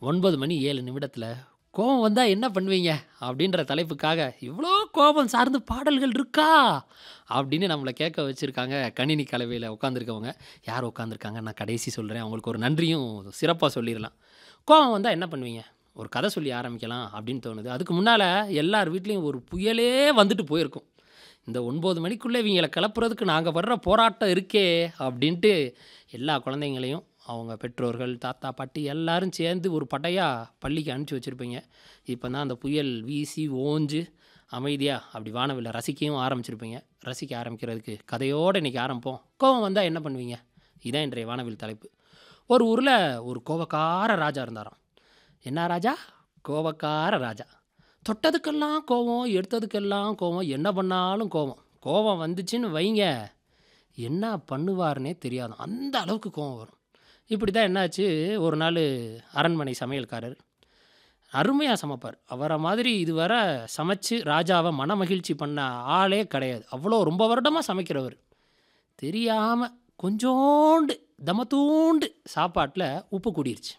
9 மணி 7 நிமிடத்துல கோவம் வந்தா என்ன பண்ணுவீங்க? அப்படின்ற தலைப்புக்காக, இவ்ளோ கோபம் சார்ந்த பாடல்கள் இருக்கா? அப்படின்னு நம்மள கேட்க வச்சிருக்காங்க கணினி கலவையில உட்காந்துருக்கவங்க. யார் உட்காந்துருக்காங்க? நான் கடைசி சொல்றேன். அவங்களுக்கு ஒரு நன்றியும் சிறப்பா சொல்லிறலாம். கோவம் வந்தா என்ன பண்ணுவீங்க? ஒரு கதை சொல்லி ஆரம்பிக்கலாம் அப்படின்னு தோணுது. அதுக்கு முன்னால எல்லார் வீட்லயும் ஒரு புயலே வந்துட்டு போயிருக்கும். இந்த 9 மணிக்குள்ள இவங்கள கிளப்புறதுக்கு நாங்க படுற போராட்டம் இருக்கே! அப்படின்ட்டு எல்லா குழந்தைங்களையும் அவங்க பெற்றோர்கள், தாத்தா, பாட்டி எல்லாரும் சேர்ந்து ஒரு படையா பள்ளிக்கு அனுப்பிச்சு வச்சிருப்பீங்க. இப்ப தான் அந்த புயல் வீசி ஓஞ்சு அமைதியா அப்படி வானவில்ல ரசிக்கவும் ஆரம்பிச்சிருப்பீங்க. ரசிக்க ஆரம்பிக்கிறதுக்கு கதையோட இன்னைக்கு ஆரம்பிப்போம். கோவம் வந்தா என்ன பண்ணுவீங்க? இதான் இன்றைய வானவில் தலைப்பு. ஒரு ஊர்ல ஒரு கோவக்கார ராஜா இருந்தாராம். என்ன ராஜா? கோவக்கார ராஜா. தொட்டதுக்கெல்லாம் கோவம், எடுத்ததுக்கெல்லாம் கோவம், என்ன பண்ணாலும் கோவம். கோவம் வந்துச்சுன்னு வைங்க, என்ன பண்ணுவாருன்னே தெரியாதாம். அந்த அளவுக்கு கோவம் வரும். இப்படி தான் என்னாச்சு, ஒரு நாளு அரண்மனை சமையல்காரர். அருமையா சமைப்பார். அவர மாதிரி இதுவரை சமைச்சு ராஜாவ மனமகிழ்ச்சி பண்ண ஆளே கிடையாது. அவ்வளோ ரொம்ப வருடமா சமைக்கிறவரு. தெரியாம கொஞ்சோண்டு தமத்தூண்டு சாப்பாட்ல உப்பு கூடிருச்சு.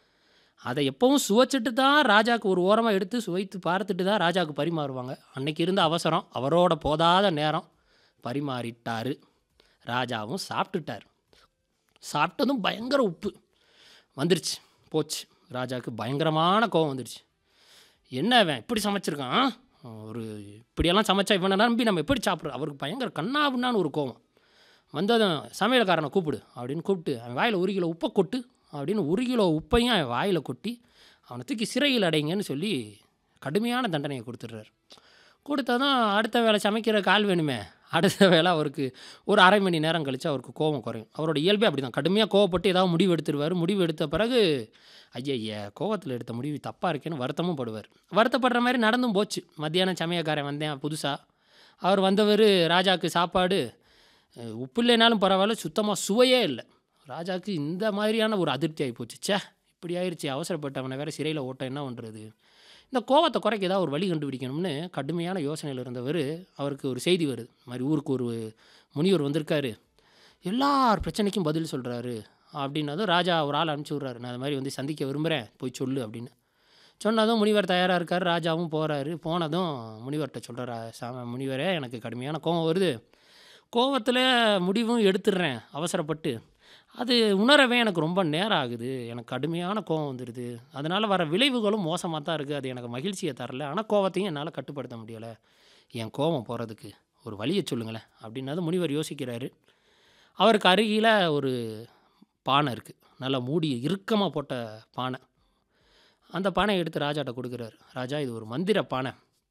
அத எப்பவும் சுவைச்சுட்டு தான் ராஜாக்கு ஒரு ஓரமா எடுத்து சுவைத்து பார்த்துட்டு தான் ராஜாவுக்கு பரிமாறுவாங்க. அன்னைக்கு இருந்த அவசரம், அவரோட போதாத நேரம் பரிமாறிட்டாரு. ராஜாவும் சாப்பிட்டுட்டாரு. சாப்பிட்டதும் பயங்கர உப்பு. வந்துருச்சு. போச்சு. ராஜாவுக்கு பயங்கரமான கோவம் வந்துருச்சு. என்ன இவன் இப்படி சமைச்சிருக்கான்? ஒரு இப்படியெல்லாம் சமைச்சா இவன நம்பி நம்ம எப்படி சாப்பிடுறது? அவருக்கு பயங்கர கன்னாபின்னான்னு ஒரு கோவம். வந்ததும் சமையல்காரன கூப்பிடு அப்படின்னு கூப்பிட்டு, அவன் வாயில 1 கிலோ உப்ப கொட்டு அப்படின்னு 1 கிலோ உப்பையும் அவன் வாயில கொட்டி, அவன தூக்கி சிறையில் அடைங்கன்னு சொல்லி கடுமையான தண்டனைய குடுத்துடுறாரு. குடுத்ததும் அடுத்த வேளை சமைக்கிறதுக்கு ஆள் வேணுமே. அடுத்த வேளை அவருக்கு ஒரு 1/2 மணி நேரம் கழிச்சு அவருக்கு கோவம் குறையும். அவரோட இயல்பே அப்படிதான். கடுமையா கோவப்பட்டு ஏதாவது முடிவு எடுத்துருவாரு. முடிவு எடுத்த பிறகு, ஐயய்ய! கோவத்துல எடுத்த முடிவு தப்பா இருக்கேன்னு வருத்தமும் படுவாரு. வருத்தப்படுற மாரி நடந்தும் போச்சு. மத்தியானம் சமையல்காரன் வந்தேன் புதுசா. அவர் வந்தவரு ராஜாவுக்கு சாப்பாடு அ உப்பு இல்லைனாலும் பரவால்ல, சுத்தமா சுவையே இல்ல. ராஜாவுக்கு இந்த மாதிரியான ஒரு அதிருப்தி ஆயிப்போச்சு. ச்சே! இப்படி ஆயிருச்சே! அவசரப்பட்டு அவன வேற சிறையில ஓட்ட என்ன பண்றது? இந்த கோவத்த குறைக்க ஏதாவது ஒரு வழி கண்டுபிடிக்கணும்னு கடுமையான யோசனையில இருந்தவரு, அவருக்கு ஒரு செய்தி வருது. இந்த மாரி ஊருக்கு ஒரு முனிவர் வந்திருக்காரு. எல்லார் பிரச்சனைக்கும் பதில் சொல்றாரு. அப்படின்னதும் ராஜா ஒரு ஆள அனுப்பிச்சு விடுறாரு. நான் இந்த மாரி வந்து சந்திக்க விரும்புறேன். போய் சொல்லு அப்படின்னு. சொன்னதும் முனிவர் தயாரா இருக்காரு. ராஜாவும் போறாரு. போனதும் முனிவர்ட்ட சொல்றாரு. சாம முனிவரே! எனக்கு கடுமையான கோவம் வருது. கோவத்துல முடிவும் எடுத்துடுறேன் அவசரப்பட்டு. அது உணரவே எனக்கு ரொம்ப நேரம் ஆகுது. எனக்கு கடுமையான கோவம் வந்துருது. அதனால வர விளைவுகளும் மோசமா தான் இருக்கு. அது எனக்கு மகிழ்ச்சிய தரல. ஆனா கோவத்தையும் என்னால கட்டுப்படுத்த முடியல. என் கோவம் போறதுக்கு ஒரு வழிய சொல்லுங்களேன். அப்படின்னதும் முனிவர் யோசிக்கிறாரு. அவருக்கு அருகில ஒரு பானை இருக்கு. நல்லா மூடி இறுக்கமா போட்ட பானை. அந்த பானைய எடுத்து ராஜாட்ட குடுக்குறாரு. ராஜா இது ஒரு மந்திர பானை.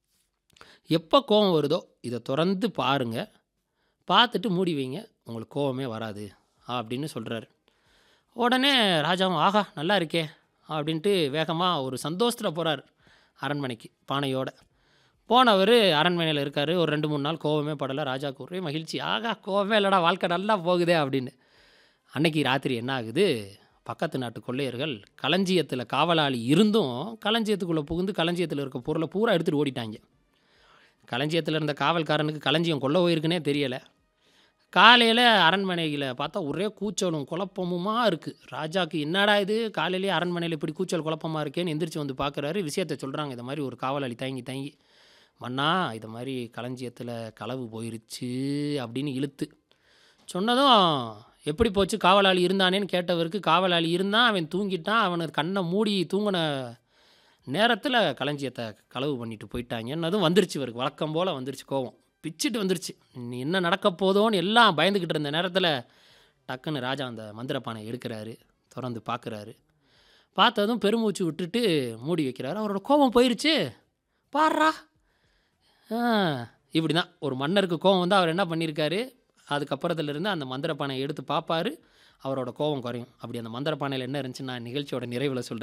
எப்ப கோவம் வருதோ, இத தொறந்து பாருங்க. பார்த்துட்டு மூடி வைங்க. உங்களுக்கு கோவமே வராது. அப்படின்னு சொல்றாரு. உடனே ராஜாவும், ஆஹா! நல்லா இருக்கே! அப்படின்ட்டு வேகமா ஒரு சந்தோஷத்துல போறாரு அரண்மனைக்கு பானையோட. போனவரு அரண்மனையில இருக்காரு. ஒரு 2, 3 நாள் கோவமே படல. ராஜாவுக்கு ஒரே மகிழ்ச்சி. ஆஹா! கோவமே இல்லடா! வாழ்க்கை நல்லா போகுதே! அப்படின்னு. அன்னைக்கு ராத்திரி என்ன ஆகுது, பக்கத்து நாட்டு கொள்ளையர்கள் களஞ்சியத்துல காவலாளி இருந்தும், களஞ்சியத்துக்குள்ள புகுந்து களஞ்சியத்துல இருக்க பொருள பூரா எடுத்துட்டு ஓடிட்டாய்ங்க. களஞ்சியத்துல இருந்த காவல்காரனுக்கு களஞ்சியம் கொள்ள போயிருக்குன்னே தெரியல. காலையில அரண்மனையில பார்த்தா ஒரே கூச்சலும், குழப்பமுமா இருக்கு. ராஜாவுக்கு என்னடா இது? காலையிலேயே அரண்மனையில இப்படி கூச்சல் குழப்பமா இருக்கேன்னு எந்திரிச்சு வந்து பார்க்குறாரு. விஷயத்த சொல்றாங்க. இந்த மாரி ஒரு காவலாளி தயங்கி தயங்கி, மன்னா இது மாரி களஞ்சியத்துல களவு போயிருச்சு அப்படின்னு இழுத்து. சொன்னதும், எப்படி போச்சு? காவலாளி இருந்தானேன்னு கேட்டவருக்கு, காவலாளி இருந்தான். அவன் தூங்கிட்டான். அவன கண்ண மூடி தூங்குன நேரத்துல களஞ்சியத்த களவு பண்ணிட்டு போயிட்டாய்ங்கன்னதும் வந்துருச்சு இவருக்கு. வழக்கம் போல வந்துருச்சு கோவம். பிச்சுட்டு வந்துருச்சு. இனி என்ன நடக்க போதோன்னு எல்லாம் பயந்துகிட்டு இருந்த நேரத்துல, டக்குன்னு ராஜா அந்த மந்திர பானைய எடுக்குறாரு. தொறந்து பார்க்குறாரு. பார்த்ததும் பெருமூச்சு விட்டுட்டு மூடி வைக்கிறாரு. அவரோட கோவம் போயிருச்சு. பார்றா! ஆ இப்படிதான் ஒரு மன்னருக்கு கோவம் வந்தா அவர் என்ன பண்ணியிருக்காரு, அதுக்கப்புறத்துலருந்து அந்த மந்திர பானைய எடுத்து பார்ப்பாரு. அவரோட கோவம் குறையும். அப்படி அந்த மந்திர பானையில என்ன இருந்துச்சுன்னு நான் நிகழ்ச்சியோட நிறைவுல சொல்றேன்.